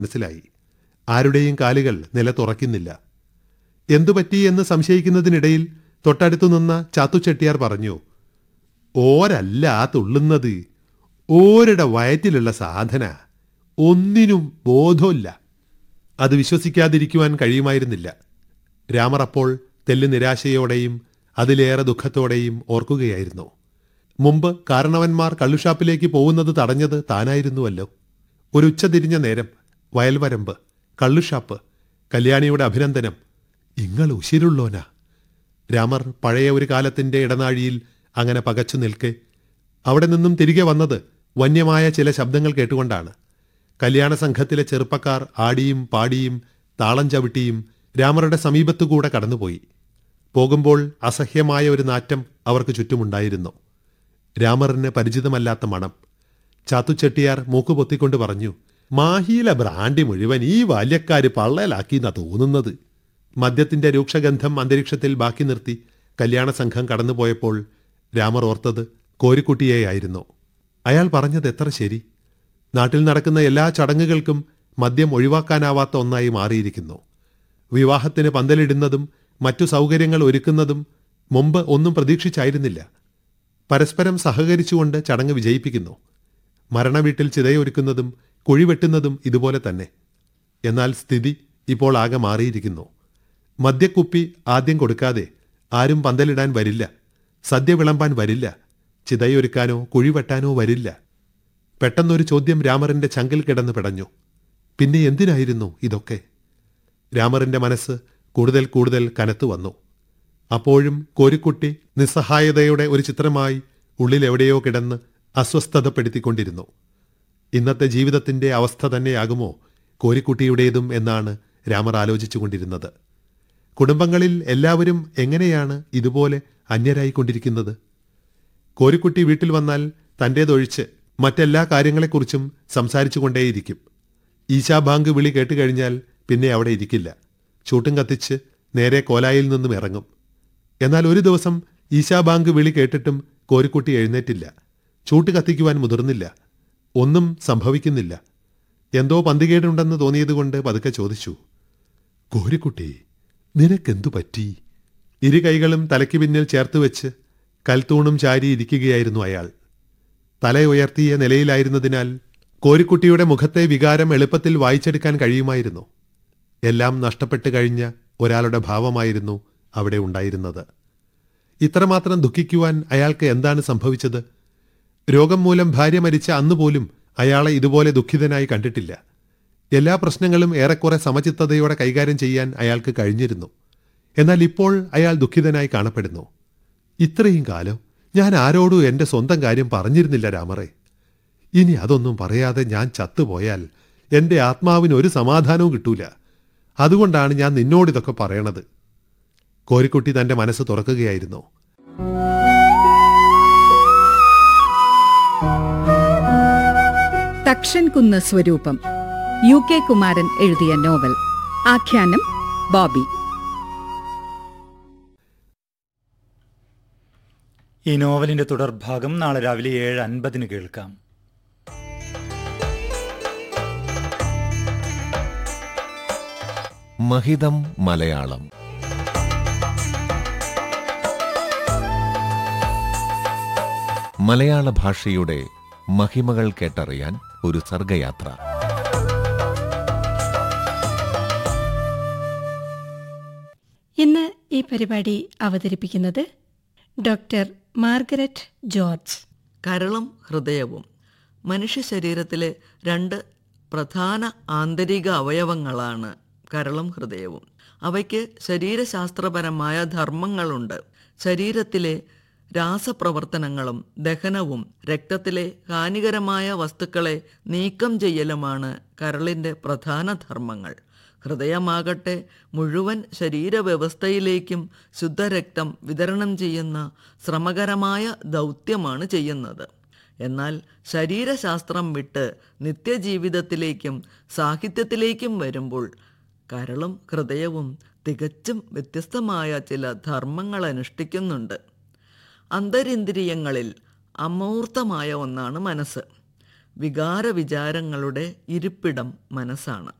മനസ്സിലായി ആരുടെയും കാലുകൾ നിലത്തുറക്കുന്നില്ല എന്തുപറ്റി എന്ന് സംശയിക്കുന്നതിനിടയിൽ തൊട്ടടുത്തു നിന്ന ചാത്തു ചെട്ടിയാർ പറഞ്ഞു ഓരല്ല ആ തുള്ളുന്നത് ഓരുടെ വയറ്റിലുള്ള സാധന ഒന്നിനും ബോധമില്ല അത് വിശ്വസിക്കാതിരിക്കുവാൻ കഴിയുമായിരുന്നില്ല രാമർ അപ്പോൾ തെല്ല് നിരാശയോടെയും അതിലേറെ ദുഃഖത്തോടെയും ഓർക്കുകയായിരുന്നു മുമ്പ് കാരണവന്മാർ കള്ളുഷാപ്പിലേക്ക് പോകുന്നത് തടഞ്ഞത് താനായിരുന്നുവല്ലോ ഒരു ഉച്ച തിരിഞ്ഞ നേരം വയൽവരമ്പ് കള്ളുഷാപ്പ് കല്യാണിയുടെ അഭിനന്ദനം ഇങ്ങൾ ഉശിരുള്ളോനാ രാമർ പഴയ ഒരു കാലത്തിന്റെ ഇടനാഴിയിൽ അങ്ങനെ പകച്ചു നിൽക്കെ അവിടെ നിന്നും തിരികെ വന്നത് വന്യമായ ചില ശബ്ദങ്ങൾ കേട്ടുകൊണ്ടാണ് കല്യാണ സംഘത്തിലെ ചെറുപ്പക്കാർ ആടിയും പാടിയും താളം ചവിട്ടിയും രാമറുടെ സമീപത്തുകൂടെ കടന്നുപോയി പോകുമ്പോൾ അസഹ്യമായ ഒരു നാറ്റം അവർക്ക് ചുറ്റുമുണ്ടായിരുന്നു രാമറിന് പരിചിതമല്ലാത്ത മണം ചാത്തുചെട്ടിയാർ മൂക്ക് പൊത്തിക്കൊണ്ട് പറഞ്ഞു മാഹിയിലെ ബ്രാൻഡി മുഴുവൻ ഈ ബാല്യക്കാര് പള്ളയിലാക്കിയെന്നാ തോന്നുന്നത് മദ്യത്തിന്റെ രൂക്ഷഗന്ധം അന്തരീക്ഷത്തിൽ ബാക്കി നിർത്തി കല്യാണ സംഘം കടന്നുപോയപ്പോൾ രാമർ ഓർത്തത് കോരിക്കുട്ടിയെയായിരുന്നു അയാൾ പറഞ്ഞത് എത്ര ശരി നാട്ടിൽ നടക്കുന്ന എല്ലാ ചടങ്ങുകൾക്കും മദ്യം ഒഴിവാക്കാനാവാത്ത ഒന്നായി മാറിയിരിക്കുന്നു വിവാഹത്തിന് പന്തലിടുന്നതും മറ്റു സൗകര്യങ്ങൾ ഒരുക്കുന്നതും മുമ്പ് ഒന്നും പ്രതീക്ഷിച്ചായിരുന്നില്ല പരസ്പരം സഹകരിച്ചുകൊണ്ട് ചടങ്ങ് വിജയിപ്പിക്കുന്നു മരണവീട്ടിൽ ചിതയൊരുക്കുന്നതും കുഴിവെട്ടുന്നതും ഇതുപോലെ തന്നെ എന്നാൽ സ്ഥിതി ഇപ്പോൾ ആകെ മാറിയിരിക്കുന്നു മദ്യക്കുപ്പി ആദ്യം കൊടുക്കാതെ ആരും പന്തലിടാൻ വരില്ല സദ്യ വിളമ്പാൻ വരില്ല ചിതയൊരുക്കാനോ കുഴിവെട്ടാനോ വരില്ല പെട്ടെന്നൊരു ചോദ്യം രാമറിന്റെ ചങ്കിൽ കിടന്ന് പിടഞ്ഞു പിന്നെ എന്തിനായിരുന്നു ഇതൊക്കെ രാമറിന്റെ മനസ്സ് കൂടുതൽ കൂടുതൽ കനത്തു വന്നു അപ്പോഴും കോരിക്കുട്ടി നിസ്സഹായതയുടെ ഒരു ചിത്രമായി ഉള്ളിലെവിടെയോ കിടന്ന് അസ്വസ്ഥതപ്പെടുത്തിക്കൊണ്ടിരുന്നു ഇന്നത്തെ ജീവിതത്തിന്റെ അവസ്ഥ തന്നെയാകുമോ കോരിക്കുട്ടിയുടേതും എന്നാണ് രാമർ ആലോചിച്ചുകൊണ്ടിരുന്നത് കുടുംബങ്ങളിൽ എല്ലാവരും എങ്ങനെയാണ് ഇതുപോലെ അന്യരായിക്കൊണ്ടിരിക്കുന്നത് കോരിക്കുട്ടി വീട്ടിൽ വന്നാൽ തൻ്റേതൊഴിച്ച് മറ്റെല്ലാ കാര്യങ്ങളെക്കുറിച്ചും സംസാരിച്ചുകൊണ്ടേയിരിക്കും ഈശാ ബാങ്ക് വിളി കേട്ടുകഴിഞ്ഞാൽ പിന്നെ അവിടെ ഇരിക്കില്ല ചൂട്ടും കത്തിച്ച് നേരെ കോലായിൽ നിന്നും ഇറങ്ങും എന്നാൽ ഒരു ദിവസം ഈശാ ബാങ്ക് വിളി കേട്ടിട്ടും കോരിക്കുട്ടി എഴുന്നേറ്റില്ല ചൂട്ട് കത്തിക്കുവാൻ മുതിർന്നില്ല ഒന്നും സംഭവിക്കുന്നില്ല എന്തോ പന്തികേടുണ്ടെന്ന് തോന്നിയതുകൊണ്ട് പതുക്കെ ചോദിച്ചു കോരിക്കുട്ടി നിനക്കെന്തു പറ്റി ഇരു കൈകളും തലയ്ക്ക് പിന്നിൽ ചേർത്ത് വെച്ച് കൽത്തൂണും ചാരി ഇരിക്കുകയായിരുന്നു അയാൾ തല ഉയർത്തിയ നിലയിലായിരുന്നതിനാൽ കോരിക്കുട്ടിയുടെ മുഖത്തെ വികാരം എളുപ്പത്തിൽ വായിച്ചെടുക്കാൻ കഴിയുമായിരുന്നു എല്ലാം നഷ്ടപ്പെട്ടു കഴിഞ്ഞ ഒരാളുടെ ഭാവമായിരുന്നു അവിടെ ഉണ്ടായിരുന്നത് ഇത്രമാത്രം ദുഃഖിക്കുവാൻ അയാൾക്ക് എന്താണ് സംഭവിച്ചത് രോഗം മൂലം ഭാര്യ മരിച്ച അന്ന് പോലും അയാളെ ഇതുപോലെ ദുഃഖിതനായി കണ്ടിട്ടില്ല എല്ലാ പ്രശ്നങ്ങളും ഏറെക്കുറെ സമചിത്തതയോടെ കൈകാര്യം ചെയ്യാൻ അയാൾക്ക് കഴിഞ്ഞിരുന്നു എന്നാൽ ഇപ്പോൾ അയാൾ ദുഃഖിതനായി കാണപ്പെടുന്നു ഇത്രയും കാലം ഞാൻ ആരോടും എൻ്റെ സ്വന്തം കാര്യം പറഞ്ഞിരുന്നില്ല രാമറെ ഇനി അതൊന്നും പറയാതെ ഞാൻ ചത്തുപോയാൽ എൻ്റെ ആത്മാവിന് ഒരു സമാധാനവും കിട്ടൂല അതുകൊണ്ടാണ് ഞാൻ നിന്നോടിതൊക്കെ പറയണത് കോരിക്കുട്ടി തൻ്റെ മനസ്സ് തുറക്കുകയായിരുന്നു തക്ഷൻകുന്ന് സ്വരൂപം യു കെ കുമാരൻ എഴുതിയ നോവൽ ആഖ്യാനം ബോബി ഈ നോവലിന്റെ തുടർഭാഗം നാളെ രാവിലെ ഏഴ് അൻപതിന് കേൾക്കാം മഹിതം മലയാളം മലയാള ഭാഷയുടെ മഹിമകൾ കേട്ടറിയാൻ ഒരു സർഗയാത്ര ഇന്ന് ഈ പരിപാടി അവതരിപ്പിക്കുന്നത് ഡോക്ടർ മാർഗരറ്റ് ജോർജ് കരളും ഹൃദയവും മനുഷ്യ ശരീരത്തിലെ രണ്ട് പ്രധാന ആന്തരിക അവയവങ്ങളാണ് കരളും ഹൃദയവും അവയ്ക്ക് ശരീരശാസ്ത്രപരമായ ധർമ്മങ്ങളുണ്ട് ശരീരത്തിലെ രാസപ്രവർത്തനങ്ങളും ദഹനവും രക്തത്തിലെ ഹാനികരമായ വസ്തുക്കളെ നീക്കം ചെയ്യലുമാണ് കരളിൻ്റെ പ്രധാന ധർമ്മങ്ങൾ ഹൃദയമാകട്ടെ മുഴുവൻ ശരീരവ്യവസ്ഥയിലേക്കും ശുദ്ധരക്തം വിതരണം ചെയ്യുന്ന ശ്രമകരമായ ദൗത്യമാണ് ചെയ്യുന്നത് എന്നാൽ ശരീരശാസ്ത്രം വിട്ട് നിത്യജീവിതത്തിലേക്കും സാഹിത്യത്തിലേക്കും വരുമ്പോൾ കരളും ഹൃദയവും തികച്ചും വ്യത്യസ്തമായ ചില ധർമ്മങ്ങൾ അനുഷ്ഠിക്കുന്നുണ്ട് അന്തരിന്ദ്രിയങ്ങളിൽ അമൂർത്തമായ ഒന്നാണ് മനസ്സ് വികാര വിചാരങ്ങളുടെ ഇരിപ്പിടം മനസ്സാണ്